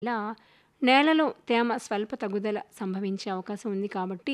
ఇలా నేలలో తేమ స్వల్ప తగ్గుదల సంభవించే అవకాశం ఉంది కాబట్టి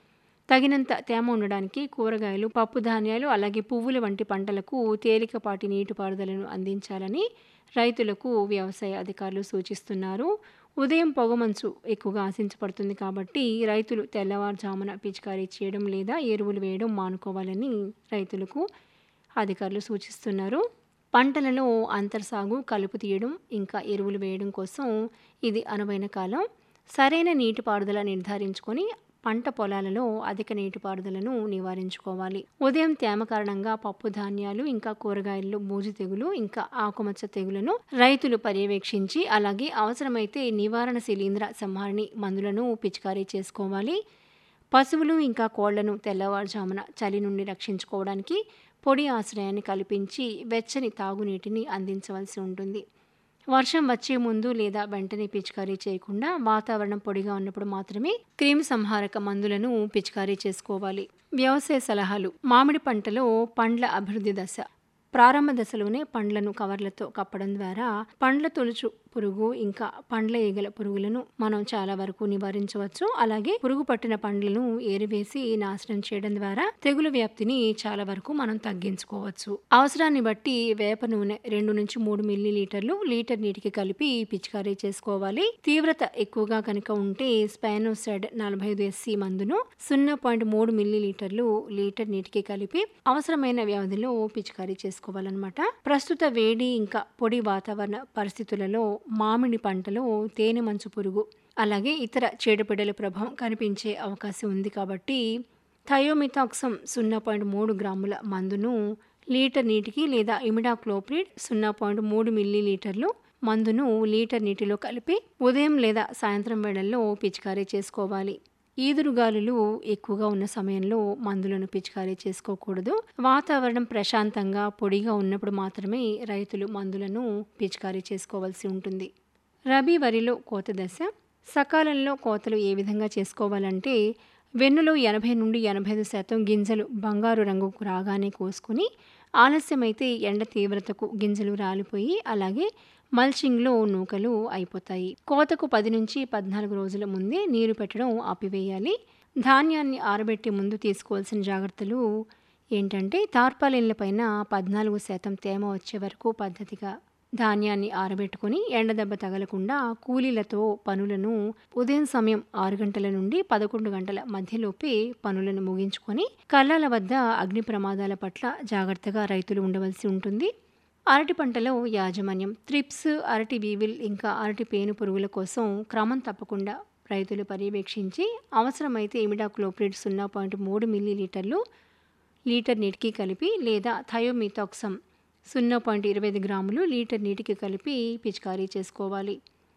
తగినంత తేమ ఉండడానికి కూరగాయలు, పప్పు ధాన్యాలు, అలాగే పువ్వుల వంటి పంటలకు తేలికపాటి నీటిపారుదలను అందించాలని రైతులకు వ్యవసాయ అధికారులు సూచిస్తున్నారు. ఉదయం పొగమంచు ఎక్కువగా ఆశించబడుతుంది కాబట్టి రైతులు తెల్లవారుజామున పిచికారీ చేయడం లేదా ఎరువులు వేయడం మానుకోవాలని రైతులకు అధికారులు సూచిస్తున్నారు. పంటలలో అంతర సాగు, కలుపు తీయడం, ఇంకా ఎరువులు వేయడం కోసం ఇది అనువైన కాలం. సరైన నీటిపారుదల నిర్ధారించుకొని పంట పొలాలలో అధిక నీటిపారుదలను నివారించుకోవాలి. ఉదయం తేమ కారణంగా పప్పు ధాన్యాలు, ఇంకా కూరగాయల్లో బూజు తెగులు, ఇంకా ఆకుమచ్చ తెగులను రైతులు పర్యవేక్షించి అలాగే అవసరమైతే నివారణ శిలీంద్ర సంహారిణి మందులను పిచికారీ చేసుకోవాలి. పశువులు, ఇంకా కోళ్లను తెల్లవారుజామున చలి నుండి రక్షించుకోవడానికి పొడి ఆశ్రయాన్ని కల్పించి వెచ్చని తాగునీటిని అందించవలసి ఉంటుంది. వర్షం వచ్చే ముందు లేదా వెంటనే పిచికారీ చేయకుండా వాతావరణం పొడిగా ఉన్నప్పుడు మాత్రమే క్రిమిసంహారక మందులను పిచికారీ చేసుకోవాలి. వ్యవసాయ సలహాలు మామిడి పంటలో పండ్ల అభివృద్ధి దశ ప్రారంభ దశలోనే పండ్లను కవర్లతో కప్పడం ద్వారా పండ్ల తొలుచు పురుగు, ఇంకా పండ్ల ఈగల పురుగులను మనం చాలా వరకు నివారించవచ్చు. అలాగే పురుగు పట్టిన పండ్లను ఏరివేసి నాశనం చేయడం ద్వారా తెగులు వ్యాప్తిని చాలా వరకు మనం తగ్గించుకోవచ్చు. అవసరాన్ని బట్టి వేప నూనె రెండు నుంచి మూడు మిల్లీ లీటర్లు లీటర్ నీటికి కలిపి పిచికారీ చేసుకోవాలి. తీవ్రత ఎక్కువగా కనుక ఉంటే స్పైనోసైడ్ నలభై ఐదు ఎస్సి మందును సున్నా పాయింట్ మూడు మిల్లీ లీటర్లు లీటర్ నీటికి కలిపి అవసరమైన వ్యవధిలో పిచికారీ చేసుకోవాలన్నమాట. ప్రస్తుత వేడి ఇంకా పొడి వాతావరణ పరిస్థితులలో మామిడి పంటలో తేనె మంచు పురుగు, అలాగే ఇతర చీడపీడల ప్రభావం కనిపించే అవకాశం ఉంది కాబట్టి థయోమిథాక్సమ్ సున్నా పాయింట్ మూడు గ్రాముల మందును లీటర్ నీటికి లేదా ఇమిడాక్లోప్రిడ్ సున్నా పాయింట్ మూడు మిల్లీ లీటర్లు మందును లీటర్ నీటిలో కలిపి ఉదయం లేదా సాయంత్రం వేళల్లో పిచికారీ చేసుకోవాలి. ఈదురుగాలులు ఎక్కువగా ఉన్న సమయంలో మందులను పిచికారీ చేసుకోకూడదు. వాతావరణం ప్రశాంతంగా, పొడిగా ఉన్నప్పుడు మాత్రమే రైతులు మందులను పిచికారీ చేసుకోవాల్సి ఉంటుంది. రబీ వరిలో కోత దశ సకాలంలో కోతలు ఏ విధంగా చేసుకోవాలంటే వెన్నులో ఎనభై నుండి ఎనభై ఐదు శాతం గింజలు బంగారు రంగుకు రాగానే కోసుకొని ఆలస్యమైతే ఎండ తీవ్రతకు గింజలు రాలిపోయి అలాగే మల్చింగ్లో నూకలు అయిపోతాయి. కోతకు పది నుంచి పద్నాలుగు రోజుల ముందే నీరు పెట్టడం ఆపివేయాలి. ధాన్యాన్ని ఆరబెట్టే ముందు తీసుకోవాల్సిన జాగ్రత్తలు ఏంటంటే తార్పాలిన్ల పైన పద్నాలుగు శాతం తేమ వచ్చే వరకు పద్ధతిగా ధాన్యాన్ని ఆరబెట్టుకొని ఎండదెబ్బ తగలకుండా కూలీలతో పనులను ఉదయం సమయం ఆరు గంటల నుండి పదకొండు గంటల మధ్యలోపే పనులను ముగించుకొని కళ్ళాల వద్ద అగ్ని ప్రమాదాల పట్ల జాగ్రత్తగా రైతులు ఉండవలసి ఉంటుంది. అరటి పంటలో యాజమాన్యం త్రిప్స్, అరటి వీవిల్, ఇంకా అరటి పేను పురుగుల కోసం క్రమం తప్పకుండా రైతులు పర్యవేక్షించి అవసరమైతే ఇమిడాక్లోప్రిడ్ సున్నా పాయింట్ మూడు మిల్లీ లీటర్లు లీటర్ నీటికి కలిపి లేదా థయోమిథాక్సమ్ సున్నా పాయింట్ ఇరవై ఐదు గ్రాములు లీటర్ నీటికి కలిపి పిచికారీ చేసుకోవాలి.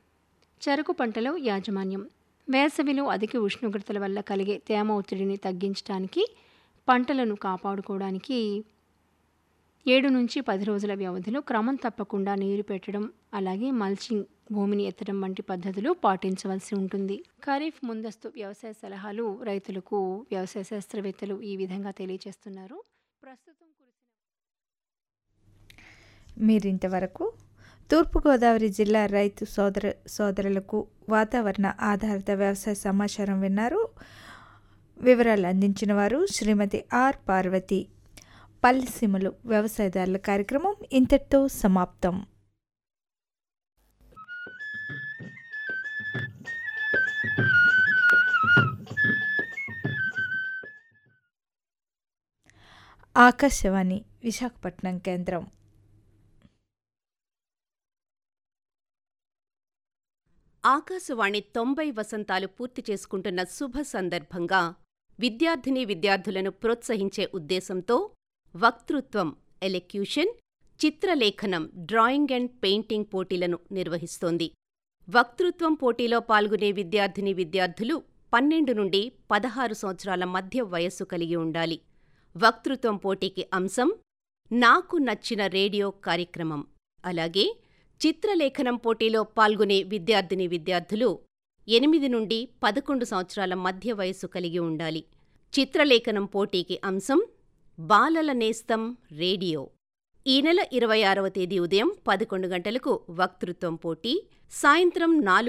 చెరకు పంటలో యాజమాన్యం వేసవిలో అధిక ఉష్ణోగ్రతల వల్ల కలిగే తేమ ఒత్తిడిని తగ్గించడానికి పంటలను కాపాడుకోవడానికి ఏడు నుంచి పది రోజుల వ్యవధిలో క్రమం తప్పకుండా నీరు పెట్టడం, అలాగే మల్చింగ్, భూమిని ఎత్తడం వంటి పద్ధతులు పాటించవలసి ఉంటుంది. ఖరీఫ్ ముందస్తు వ్యవసాయ సలహాలు రైతులకు వ్యవసాయ శాస్త్రవేత్తలు ఈ విధంగా తెలియజేస్తున్నారు. ప్రస్తుతం మీరింతవరకు తూర్పుగోదావరి జిల్లా రైతు సోదర సోదరులకు వాతావరణ ఆధారిత వ్యవసాయ సమాచారం విన్నారు. వివరాలు అందించిన వారు శ్రీమతి ఆర్ పార్వతి. పల్లెసీమలు వ్యవసాయదారుల కార్యక్రమం ఇంతటితో సమాప్తం. ఆకాశవాణి విశాఖపట్నం కేంద్రం ఆకాశవాణి తొంభై వసంతాలు పూర్తి చేసుకుంటున్న శుభ సందర్భంగా విద్యార్థినీ విద్యార్థులను ప్రోత్సహించే ఉద్దేశంతో వక్తృత్వం ఎలెక్యూషన్, చిత్రలేఖనం డ్రాయింగ్ అండ్ పెయింటింగ్ పోటీలను నిర్వహిస్తోంది. వక్తృత్వం పోటీలో పాల్గొనే విద్యార్థినీ విద్యార్థులు పన్నెండు నుండి పదహారు సంవత్సరాల మధ్య వయస్సు కలిగి ఉండాలి. వక్తృత్వం పోటీకి అంశం నాకు నచ్చిన రేడియో కార్యక్రమం. అలాగే చిత్రలేఖనం పోటీలో పాల్గొనే విద్యార్థినీ విద్యార్థులు ఎనిమిది నుండి పదకొండు సంవత్సరాల మధ్య వయస్సు కలిగి ఉండాలి. చిత్రలేఖనం పోటీకి అంశం బాలల నేస్తం రేడియో. ఈ నెల ఇరవై ఆరవ తేదీ ఉదయం పదకొండు గంటలకు వక్తృత్వం పోటీ సాయంత్రం నాలుగు